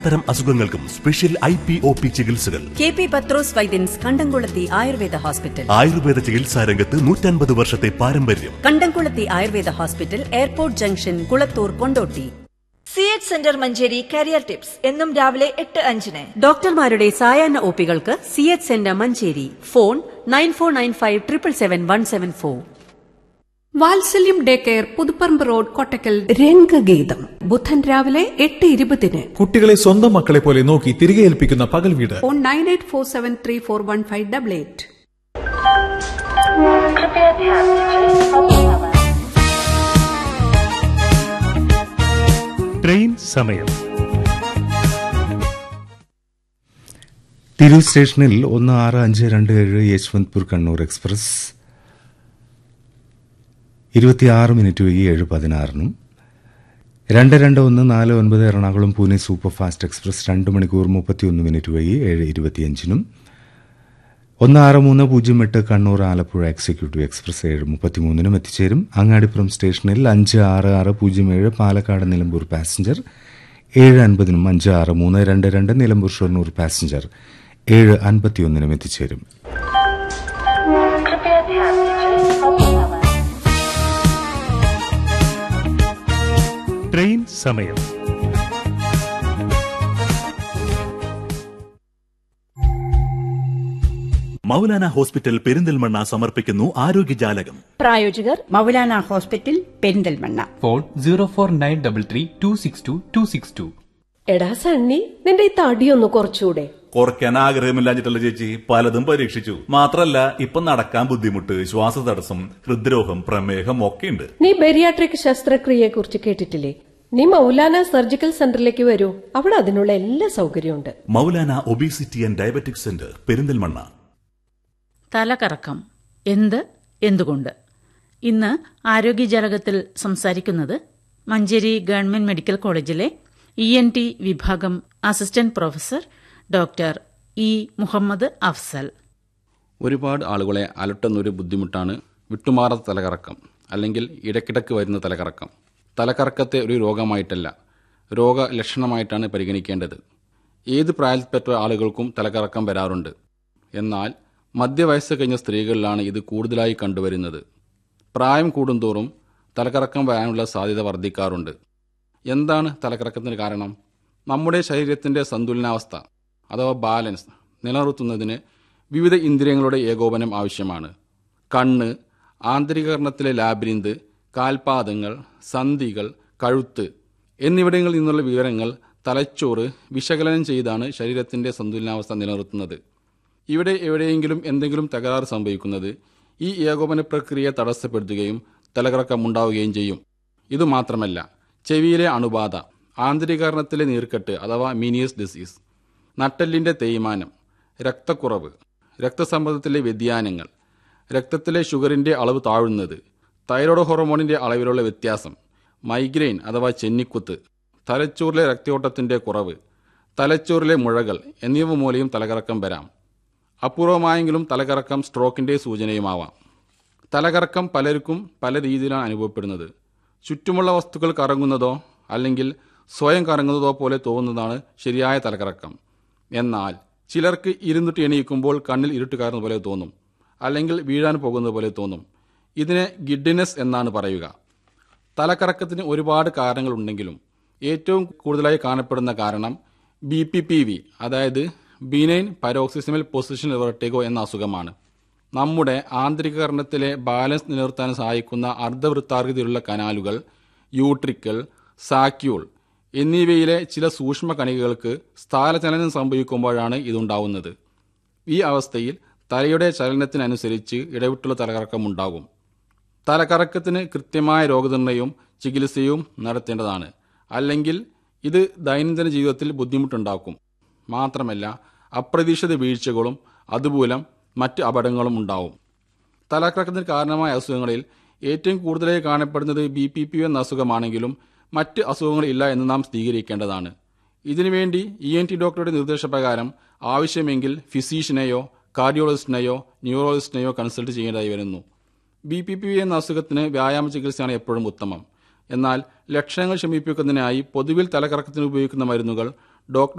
തരം അസുഖങ്ങൾക്കും special I P O P ചികിത്സകൾ K P Pathrose Vaidyans Kandamkulathy Ayurveda hospital Ayurveda ചികിത്സാ രംഗത്ത് നൂറ്റൻപത് വർഷത്തെ പാരമ്പര്യം Kandamkulathy Ayurveda hospital airport junction Kulathur Kondotty C H centre Manjeri career tips എന്നും രാവിലെ എട്ട് അഞ്ചിന് ഡോക്ടർമാരുടെ സായാഹ്ന ഒപികൾക്ക് C H centre Manjeri phone nine four nine five triple seven one seven four Vatsalyam day care Puthuparamba road Kottakkal Rangageetham ബുധൻ രാവിലെ എട്ട് ഇരുപതിന് കുട്ടികളെ സ്വന്തം മക്കളെ പോലെ നോക്കി തിരികെ ഏൽപ്പിക്കുന്ന പകൽ വീട് phone nine eight four seven three four one five double eight train സമയം തിരൂർ സ്റ്റേഷനിൽ ഒന്ന് ആറ് അഞ്ച് രണ്ട് ഏഴ് യശ്വന്ത്പൂർ കണ്ണൂർ എക്സ്പ്രസ് ഇരുപത്തിയാറ് മിനിറ്റ് വൈകി ഏഴ് പതിനാറിനും രണ്ട് രണ്ട് ഒന്ന് നാല് ഒൻപത് Ernakulam Pune super fast express രണ്ട് മണിക്കൂർ മുപ്പത്തിയൊന്ന് മിനിറ്റ് വൈകി ഏഴ് ഇരുപത്തിയഞ്ചിനും ഒന്ന് ആറ് മൂന്ന് പൂജ്യം എട്ട് കണ്ണൂർ ആലപ്പുഴ എക്സിക്യൂട്ടീവ് എക്സ്പ്രസ് ഏഴ് മുപ്പത്തിമൂന്നിനും എത്തിച്ചേരും അങ്ങാടിപ്പുറം സ്റ്റേഷനിൽ അഞ്ച് ആറ് ആറ് പൂജ്യം ഏഴ് പാലക്കാട് നിലമ്പൂർ പാസഞ്ചർ ഏഴ് അൻപതിനും അഞ്ച് ആറ് മൂന്ന് രണ്ട് രണ്ട് നിലമ്പൂർ ഷൊർണൂർ പാസഞ്ചർ ഏഴ് അൻപത്തിയൊന്നിനും എത്തിച്ചേരും ട്രെയിൻ സമയം മൗലാന ഹോസ്പിറ്റൽ പെരിന്തൽമണ്ണ സമർപ്പിക്കുന്നു ആരോഗ്യജാലകം പ്രായോജകർ Moulana hospital Perinthalmanna phone zero four nine double three two six two two six two എടാ സണ്ണി നിന്റെ ഈ തടിയൊന്ന് കുറച്ചുകൂടെ കുറയ്ക്കാൻ ആഗ്രഹമില്ലാഞ്ഞിട്ടല്ല ചേച്ചി പലതും പരീക്ഷിച്ചു മാത്രല്ല ഇപ്പൊ നടക്കാൻ ബുദ്ധിമുട്ട് ശ്വാസതടസ്സം ഹൃദ്രോഗം പ്രമേഹം ഒക്കെ ഉണ്ട് നീ ബെരിയാട്രിക് ശസ്ത്രക്രിയയെ കുറിച്ച് കേട്ടിട്ടില്ലേ നീ മൗലാന സർജിക്കൽ സെന്ററിലേക്ക് വരൂ അവിടെ അതിനുള്ള എല്ലാ സൗകര്യമുണ്ട് Moulana obesity and diabetic centre Perinthalmanna തലകറക്കം എന്ത് എന്തുകൊണ്ട് ഇന്ന് ആരോഗ്യജാലകത്തിൽ സംസാരിക്കുന്നത് മഞ്ചേരി ഗവൺമെന്റ് മെഡിക്കൽ കോളേജിലെ ഇ എൻ ടി വിഭാഗം assistant professor doctor E Muhammad Afsal ഒരുപാട് ആളുകളെ അലട്ടുന്നൊരു ബുദ്ധിമുട്ടാണ് വിട്ടുമാറാത്ത തലകറക്കം അല്ലെങ്കിൽ ഇടയ്ക്കിടയ്ക്ക് വരുന്ന തലകറക്കം തലകറക്കത്തെ ഒരു രോഗമായിട്ടല്ല രോഗലക്ഷണമായിട്ടാണ് പരിഗണിക്കേണ്ടത് ഏത് പ്രായത്തിൽപ്പെട്ട ആളുകൾക്കും തലകറക്കം വരാറുണ്ട് എന്നാൽ മധ്യവയസ്സ് കഴിഞ്ഞ സ്ത്രീകളിലാണ് ഇത് കൂടുതലായി കണ്ടുവരുന്നത് പ്രായം കൂടുന്തോറും തലകറക്കം വരാനുള്ള സാധ്യത വർദ്ധിക്കാറുണ്ട് എന്താണ് തലകറക്കത്തിന് കാരണം നമ്മുടെ ശരീരത്തിൻ്റെ സന്തുലനാവസ്ഥ അഥവാ ബാലൻസ് നിലനിർത്തുന്നതിന് വിവിധ ഇന്ദ്രിയങ്ങളുടെ ഏകോപനം ആവശ്യമാണ് കണ്ണ് ആന്തരികകരണത്തിലെ ലാബിരിന്ത് കാൽപാദങ്ങൾ സന്ധികൾ കഴുത്ത് എന്നിവിടങ്ങളിൽ നിന്നുള്ള വിവരങ്ങൾ തലച്ചോറ് വിശകലനം ചെയ്താണ് ശരീരത്തിൻ്റെ സന്തുലനാവസ്ഥ നിലനിർത്തുന്നത് ഇവിടെ എവിടെയെങ്കിലും എന്തെങ്കിലും തകരാറ് സംഭവിക്കുന്നത് ഈ ഏകോപന പ്രക്രിയ തടസ്സപ്പെടുത്തുകയും തലകറക്കമുണ്ടാവുകയും ചെയ്യും ഇതുമാത്രമല്ല ചെവിയിലെ അണുബാധ ആന്തരികരണത്തിലെ നീർക്കെട്ട് അഥവാ മീനിയസ് ഡിസീസ് നട്ടെല്ലിൻ്റെ തേയ്മാനം രക്തക്കുറവ് രക്തസമ്മർദ്ദത്തിലെ വ്യതിയാനങ്ങൾ രക്തത്തിലെ ഷുഗറിൻ്റെ അളവ് താഴുന്നത് തൈറോയ്ഡ് ഹോർമോണിൻ്റെ അളവിലുള്ള വ്യത്യാസം മൈഗ്രെയിൻ അഥവാ ചെന്നിക്കുത്ത് തലച്ചോറിലെ രക്തയോട്ടത്തിൻ്റെ കുറവ് തലച്ചോറിലെ മുഴകൾ എന്നിവ മൂലയും തലകറക്കം വരാം അപൂർവമായെങ്കിലും തലകറക്കം സ്ട്രോക്കിൻ്റെ സൂചനയുമാവാം തലകറക്കം പലർക്കും പല രീതിയിലാണ് അനുഭവപ്പെടുന്നത് ചുറ്റുമുള്ള വസ്തുക്കൾ കറങ്ങുന്നതോ അല്ലെങ്കിൽ സ്വയം കറങ്ങുന്നതോ പോലെ തോന്നുന്നതാണ് ശരിയായ തലകറക്കം എന്നാൽ ചിലർക്ക് ഇരുന്നിട്ട് എണീക്കുമ്പോൾ കണ്ണിൽ ഇരുട്ട് കയറുന്ന പോലെ തോന്നും അല്ലെങ്കിൽ വീഴാൻ പോകുന്നത് പോലെ തോന്നും ഇതിനെ ഗിഡിനെസ് എന്നാണ് പറയുക തലകറക്കത്തിന് ഒരുപാട് കാരണങ്ങളുണ്ടെങ്കിലും ഏറ്റവും കൂടുതലായി കാണപ്പെടുന്ന കാരണം ബി പി പി വി അതായത് ബീനൈൻ പരോക്സിസിമൽ പൊസിഷൻ വെർട്ടിഗോ എന്ന അസുഖമാണ് നമ്മുടെ ആന്തരികകരണത്തിലെ ബാലൻസ് നിലനിർത്താൻ സഹായിക്കുന്ന അർദ്ധവൃത്താകൃതിയിലുള്ള കനാലുകൾ യൂട്രിക്കൽ സാക്യൂൾ എന്നിവയിലെ ചില സൂക്ഷ്മ കണികകൾക്ക് സ്ഥാനചലനം സംഭവിക്കുമ്പോഴാണ് ഇതുണ്ടാവുന്നത് ഈ അവസ്ഥയിൽ തലയുടെ ചലനത്തിനനുസരിച്ച് ഇടവിട്ടുള്ള തലകറക്കമുണ്ടാകും തലകറക്കത്തിന് കൃത്യമായ രോഗനിർണയവും ചികിത്സയും നടത്തേണ്ടതാണ് അല്ലെങ്കിൽ ഇത് ദൈനംദിന ജീവിതത്തിൽ ബുദ്ധിമുട്ടുണ്ടാക്കും മാത്രമല്ല അപ്രതീക്ഷിത വീഴ്ചകളും അതുമൂലം മറ്റ് അപകടങ്ങളും ഉണ്ടാവും തലകറക്കത്തിന് കാരണമായ അസുഖങ്ങളിൽ ഏറ്റവും കൂടുതലായി കാണപ്പെടുന്നത് ബി പി പി എന്ന അസുഖമാണെങ്കിലും മറ്റ് അസുഖങ്ങളില്ല എന്ന് നാം സ്ഥിരീകരിക്കേണ്ടതാണ് ഇതിനുവേണ്ടി ഇ എൻ ടി ഡോക്ടറുടെ നിർദ്ദേശപ്രകാരം ആവശ്യമെങ്കിൽ ഫിസീഷ്യനെയോ കാർഡിയോളജിസ്റ്റിനെയോ ന്യൂറോളജിസ്റ്റിനെയോ കൺസൾട്ട് ചെയ്യേണ്ടതായി വരുന്നു ബി പി പി എന്ന അസുഖത്തിന് വ്യായാമ ചികിത്സയാണ് എപ്പോഴും ഉത്തമം എന്നാൽ ലക്ഷണങ്ങൾ ശമിപ്പിക്കുന്നതിനായി പൊതുവിൽ തലകറക്കത്തിന് ഉപയോഗിക്കുന്ന മരുന്നുകൾ ഡോക്ടർ